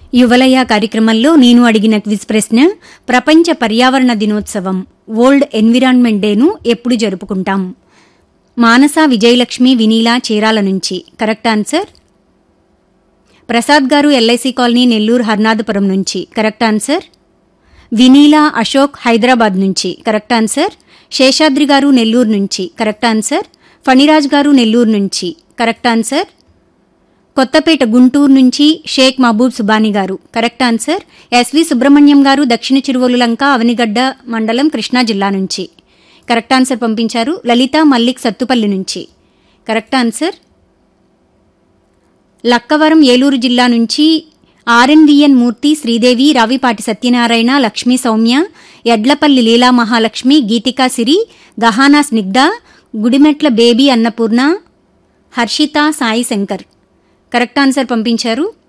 యువలయ కార్యక్రమంలో నేను అడిగిన క్విజ్ ప్రశ్న ప్రపంచ పర్యావరణ దినోత్సవం వరల్డ్ ఎన్విరాన్మెంట్ డేను ఎప్పుడు జరుపుకుంటాం మానస విజయలక్ష్మి వినీలా చీరాల నుంచి కరెక్ట్ ఆన్సర్ ప్రసాద్ గారు ఎల్ఐసి కాలనీ నెల్లూరు హర్నాథపురం నుంచి కరెక్ట్ ఆన్సర్ వినీలా అశోక్ హైదరాబాద్ నుంచి కరెక్ట్ ఆన్సర్ శేషాద్రి గారు నెల్లూరు నుంచి కరెక్ట్ ఆన్సర్ ఫణిరాజ్ గారు నెల్లూరు నుంచి కరెక్ట్ ఆన్సర్ కొత్తపేట గుంటూరు నుంచి షేక్ మహబూబ్ సుబాని గారు కరెక్ట్ ఆన్సర్ ఎస్వి సుబ్రహ్మణ్యం గారు దక్షిణ చిరువలు లంక అవనిగడ్డ మండలం కృష్ణా జిల్లా నుంచి కరెక్ట్ ఆన్సర్ పంపించారు లలిత మల్లిక్ సత్తుపల్లి నుంచి కరెక్ట్ ఆన్సర్ లక్కవరం ఏలూరు జిల్లా నుంచి R N V N Murthy Sridevi Ravipati Satyanarayana Lakshmi Soumya Edlapalli Leela Mahalakshmi Geethika Siri Gahana Snigdha Gudimetla Baby Annapurna Harshitha Sai Shankar correct answer పంపించారు